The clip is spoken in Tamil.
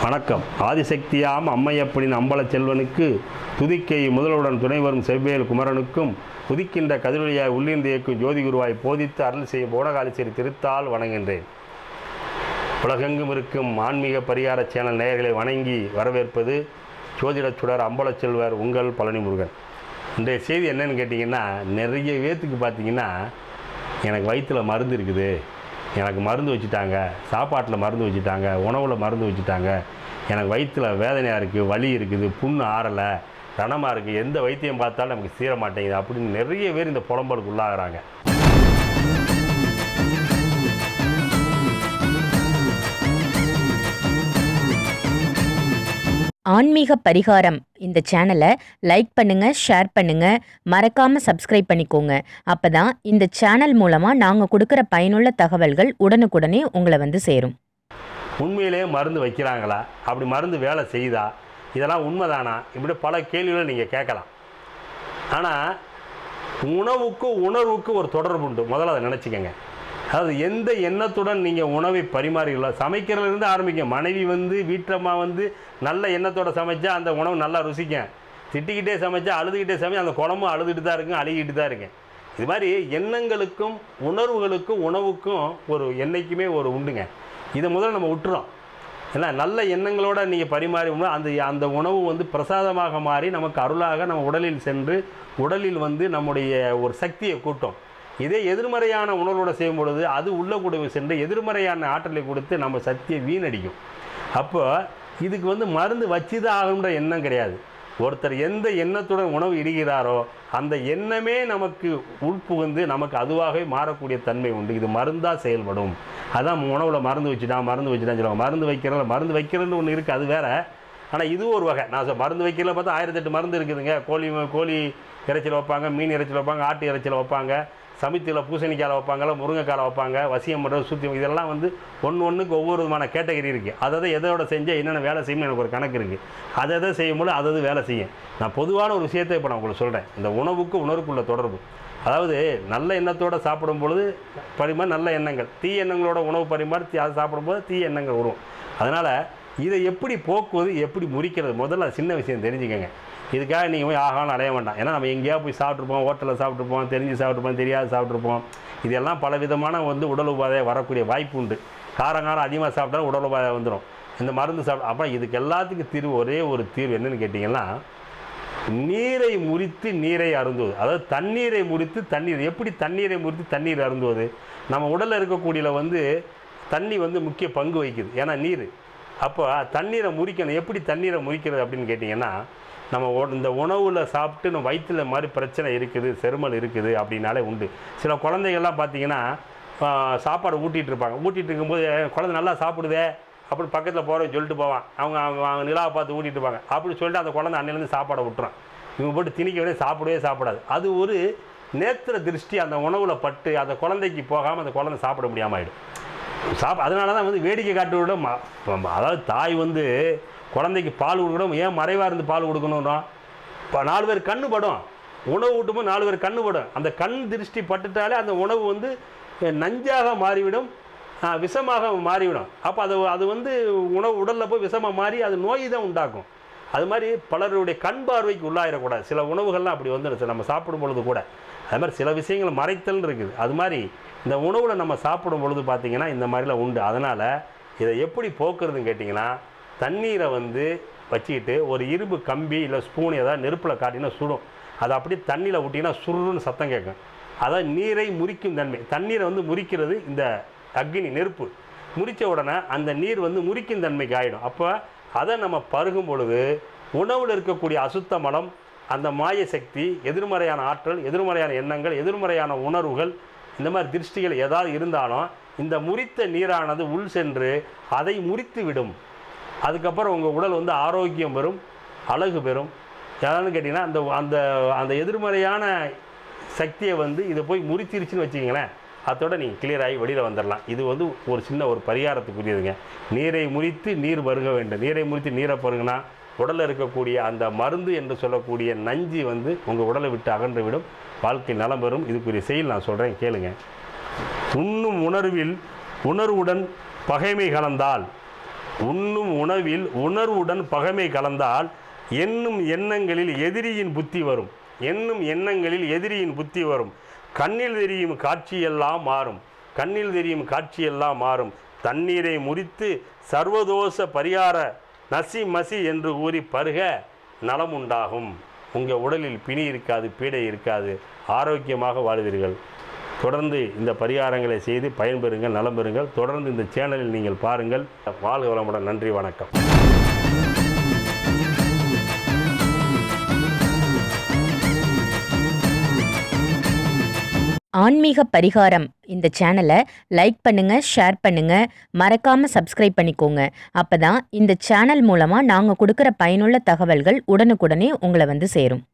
வணக்கம் ஆதிசக்தியாம் அம்மையப்பனின் அம்பலச் செல்வனுக்கு துதிக்கை முதல்வருடன் துணை வரும் செவ்வேல் குமரனுக்கும் உதிக்கின்ற கதிரொலியாய் உள்ளிருந்து இயக்கும் ஜோதி குருவாய் போதித்து அருள் செய்யும் போனகாலிசேரி திருத்தால் வணங்குகின்றேன் உலகெங்கும் இருக்கும் ஆன்மீக பரிகார சேனல் நேயர்களை வணங்கி வரவேற்பது ஜோதிடச் சுடர் அம்பலச் செல்வர் உங்கள் பழனி முருகன் இன்றைய செய்தி என்னன்னு கேட்டிங்கன்னா நிறைய பேர்த்துக்கு பார்த்தீங்கன்னா எனக்கு வயிற்றில் மருந்து இருக்குது எனக்கு மருந்து வச்சுட்டாங்க சாப்பாட்டில் மருந்து வச்சுட்டாங்க உணவில் மருந்து வச்சுட்டாங்க எனக்கு வயிற்றில் வேதனையாக இருக்குது வலி இருக்குது புண்ணு ஆறலை ரணமாக இருக்குது எந்த வைத்தியம் பார்த்தாலும் நமக்கு சீர மாட்டேங்குது அப்படின்னு நிறைய பேர் இந்த புலம்பலுக்கு உள்ளாகிறாங்க ஆன்மீக பரிகாரம் இந்த சேனலை லைக் பண்ணுங்க ஷேர் பண்ணுங்க மறக்காம சப்ஸ்கிரைப் பண்ணிக்கோங்க அப்பதான் இந்த சேனல் மூலமா நாங்க கொடுக்கிற பயனுள்ள தகவல்கள் உடனுக்குடனே உங்களை வந்து சேரும் உண்மையிலே மருந்து வைக்கிறாங்களா அப்படி மருந்து வேலை செய்யுதா இதெல்லாம் உண்மைதானா இப்படி பல கேள்விகளை நீங்கள் கேட்கலாம் ஆனால் உணவுக்கும் உணர்வுக்கும் ஒரு தொடர்பு உண்டு முதல்ல அதை நினச்சிக்கங்க அதாவது எந்த எண்ணத்துடன் நீங்கள் உணவை பரிமாறுகிறீங்களோ சமைக்கிறதுலேருந்து ஆரம்பிங்க மனைவி வந்து வீட்டம்மா வந்து நல்ல எண்ணத்தோட சமைச்சா அந்த உணவு நல்லா ருசிக்கும் திட்டிக்கிட்டே சமைச்சா அழுதுகிட்டே சமைச்சா அந்த குழம்பும் அழுதுகிட்டு தான் இருக்கும் அழுகிட்டு தான் இருக்கேன் இது மாதிரி எண்ணங்களுக்கும் உணர்வுகளுக்கும் உணவுக்கும் ஒரு என்னைக்குமே ஒரு உண்டுங்க இதை முதல்ல நம்ம விட்டுறோம் ஏன்னா நல்ல எண்ணங்களோட நீங்கள் பரிமாறி உணவு- அந்த அந்த உணவு வந்து பிரசாதமாக மாறி நமக்கு அருளாக நம்ம உடலில் சென்று உடலில் வந்து நம்முடைய ஒரு சக்தியை கூட்டும் இதே எதிர்மறையான உணர்வோட செய்யும் பொழுது அது உள்ள கூட சென்று எதிர்மறையான ஆற்றலை கொடுத்து நம்ம சக்தியை வீணடிக்கும் அப்போ இதுக்கு வந்து மருந்து வச்சு தான் ஆகணுன்ற எண்ணம் கிடையாது ஒருத்தர் எந்த எண்ணத்துடன் உணவு இடுகிறாரோ அந்த எண்ணமே நமக்கு உட்புகுந்து நமக்கு அதுவாகவே மாறக்கூடிய தன்மை உண்டு இது மருந்தாக செயல்படும் அதான் உணவில் மருந்து வச்சுட்டான் மருந்து வச்சுட்டான் சொல்லுவாங்க மருந்து வைக்கிறல மருந்து வைக்கிறதுன்னு ஒன்று இருக்குது அது வேற ஆனால் இது ஒரு வகை நான் சொல் மருந்து வைக்கிறதுல பார்த்தா ஆயிரத்தெட்டு மருந்து இருக்குதுங்க கோழி கோழி இறைச்சல் வைப்பாங்க மீன் இறைச்சல் வைப்பாங்க ஆட்டு இறைச்சல் வைப்பாங்க சமித்தியில் பூசணிக்காயில் வைப்பாங்கல்ல முருங்கைக்காயில் வைப்பாங்க வசியம் பண்ணுறது சுத்தி இதெல்லாம் வந்து ஒன்று ஒன்றுக்கு ஒவ்வொரு விதமான கேட்டகரி இருக்குது அதாவது எதோட செஞ்சால் என்னென்ன வேலை செய்யணும்னு எனக்கு ஒரு கணக்கு இருக்குது அதை எதை செய்யும்போது அது அது வேலை செய்யும் நான் பொதுவான ஒரு விஷயத்தை இப்போ நான் உங்களுக்கு சொல்கிறேன் இந்த உணவுக்கு உணர்வுக்குள்ள தொடர்பு அதாவது நல்ல எண்ணத்தோட சாப்பிடும் பொழுது பரிமாறு நல்ல எண்ணங்கள் தீ எண்ணங்களோட உணவு பரிமாறி தீ- அதை சாப்பிடும்போது தீ எண்ணங்கள் வரும் அதனால் இதை எப்படி போக்குவது எப்படி முறிக்கிறது முதல்ல அது சின்ன விஷயம் தெரிஞ்சுக்கங்க இதுக்காக நீங்கள் போய் ஆகான்னு அலைய வேண்டாம் ஏன்னா நம்ம எங்கேயா போய் சாப்பிட்ருப்போம் ஹோட்டலில் சாப்பிட்ருப்போம் தெரிஞ்சு சாப்பிட்ருப்போம் தெரியாது சாப்பிட்ருப்போம் இதெல்லாம் பல விதமான வந்து உடல் உபாதை வரக்கூடிய வாய்ப்பு உண்டு காரங்காரம் அதிகமாக சாப்பிட்டாலும் உடல் உபாதை வந்துடும் இந்த மருந்து சாப்பிட அப்போ இதுக்கு எல்லாத்துக்கும் தீர்வு ஒரே ஒரு தீர்வு என்னன்னு கேட்டிங்கன்னா நீரை முறித்து நீரை அருந்துவது அதாவது தண்ணீரை முறித்து தண்ணீர் எப்படி தண்ணீரை முறித்து தண்ணீர் அருந்துவது நம்ம உடலில் இருக்கக்கூடியல வந்து தண்ணி வந்து முக்கிய பங்கு வகிக்குது ஏன்னா நீர் அப்போ தண்ணீரை முறிக்கணும் எப்படி தண்ணீரை முறிக்கிறது அப்படின்னு கேட்டிங்கன்னா நம்ம உ- இந்த உணவில் சாப்பிட்டு நம்ம வயிற்றில் மாதிரி பிரச்சனை இருக்குது செருமல் இருக்குது அப்படின்னாலே உண்டு சில குழந்தைகள்லாம் பார்த்தீங்கன்னா ஆ, சாப்பாடு ஊட்டிகிட்டு இருப்பாங்க ஊட்டிகிட்டு இருக்கும்போது குழந்தை நல்லா சாப்பிடுதே அப்படி பக்கத்தில் போகிறவங்க சொல்லிட்டு போவான் அவங்க அவங்க அவங்க நிலாவை பார்த்து ஊட்டிட்டு இருப்பாங்க அப்படி சொல்லிட்டு அந்த குழந்தை அன்னையிலேருந்து சாப்பாடை விட்டுறான் இவங்க போட்டு திணிக்க விட சாப்பிடவே சாப்பிடாது அது ஒரு நேத்திர திருஷ்டி அந்த உணவில் பட்டு அந்த குழந்தைக்கு போகாமல் அந்த குழந்தை சாப்பிட முடியாமல் ஆயிடும் சாப் அதனால தான் வந்து வேடிக்கை காட்டு விட ம- ம- அதாவது தாய் வந்து குழந்தைக்கு பால் கொடுக்கணும் ஏன் மறைவாக இருந்து பால் கொடுக்கணும்னா இப்போ நாலு பேர் கண்ணு படும் உணவு ஊட்டும்போது நாலு பேர் கண்ணு படும் அந்த கண் திருஷ்டி பட்டுட்டாலே அந்த உணவு வந்து அஹ், நஞ்சாக மாறிவிடும் அஹ், விஷமாக மாறிவிடும் அப்போ அது அது வந்து உணவு உடலில் போய் விஷமாக மாறி அது நோய் தான் உண்டாக்கும் அது மாதிரி பலருடைய கண் பார்வைக்கு உள்ளாயிடக்கூடாது சில உணவுகள்லாம் அப்படி வந்துடும் நம்ம சாப்பிடும் பொழுது கூட அது மாதிரி சில விஷயங்கள் மறைத்தல் இருக்குது அது மாதிரி இந்த உணவில் நம்ம சாப்பிடும் பொழுது பார்த்தீங்கன்னா இந்த மாதிரிலாம் உண்டு அதனால் இதை எப்படி போக்குறதுன்னு கேட்டிங்கன்னா தண்ணீரை வந்து வச்சுக்கிட்டு ஒரு இரும்பு கம்பி இல்லை ஸ்பூன் ஏதாவது நெருப்பில் காட்டினா சுடும் அதை அப்படியே தண்ணியில் விட்டிங்கன்னா சுருன்னு சத்தம் கேட்கும் அதான் நீரை முறிக்கும் தன்மை தண்ணீரை வந்து முறிக்கிறது இந்த அக்னி நெருப்பு முறித்த உடனே அந்த நீர் வந்து முறிக்கும் தன்மைக்கு ஆகிடும் அப்போ அதை நம்ம பருகும் பொழுது உணவில் இருக்கக்கூடிய அசுத்த மலம் அந்த மாய சக்தி எதிர்மறையான ஆற்றல் எதிர்மறையான எண்ணங்கள் எதிர்மறையான உணர்வுகள் இந்த மாதிரி திருஷ்டிகள் ஏதாவது இருந்தாலும் இந்த முறித்த நீரானது உள் சென்று அதை முறித்து விடும் அதுக்கப்புறம் உங்கள் உடல் வந்து ஆரோக்கியம் பெறும் அழகு பெறும் யாரான்னு கேட்டிங்கன்னா அந்த அந்த அந்த எதிர்மறையான சக்தியை வந்து இதை போய் முறித்திருச்சுன்னு வச்சுக்கிங்களேன் அதோட நீங்கள் கிளியர் ஆகி வெளியில் வந்துடலாம் இது வந்து ஒரு சின்ன ஒரு பரிகாரத்துக்குரியதுங்க நீரை முறித்து நீர் பருக வேண்டும் நீரை முறித்து நீரை பருகுனா உடலில் இருக்கக்கூடிய அந்த மருந்து என்று சொல்லக்கூடிய நஞ்சு வந்து உங்கள் உடலை விட்டு அகன்று விடும் வாழ்க்கை நலம் பெறும் இதுக்குரிய செயல் நான் சொல்கிறேன் கேளுங்க உண்ணும் உணர்வில் உணர்வுடன் பகைமை கலந்தால் உண்ணும் உணவில் உணர்வுடன் பகைமை கலந்தால் எண்ணும் எண்ணங்களில் எதிரியின் புத்தி வரும் எண்ணும் எண்ணங்களில் எதிரியின் புத்தி வரும் கண்ணில் தெரியும் காட்சியெல்லாம் மாறும் கண்ணில் தெரியும் காட்சியெல்லாம் மாறும் தண்ணீரை முறித்து சர்வதோஷ பரிகார நசி மசி என்று கூறி பருக நலம் உண்டாகும் உங்கள் உடலில் பிணி இருக்காது பீடை இருக்காது ஆரோக்கியமாக வாழ்வீர்கள் தொடர்ந்து இந்த பரிகாரங்களை செய்து பயன்பெறுங்கள் நலம் பெறுங்கள் தொடர்ந்து இந்த சேனலில் நீங்கள் பாருங்கள் வாழ்க வளமுடன் நன்றி வணக்கம் ஆன்மீக பரிகாரம் இந்த சேனலை லைக் பண்ணுங்க ஷேர் பண்ணுங்க மறக்காம சப்ஸ்கிரைப் பண்ணிக்கோங்க அப்பதான் இந்த சேனல் மூலமா நாங்க கொடுக்குற பயனுள்ள தகவல்கள் உடனுக்குடனே உங்களை வந்து சேரும்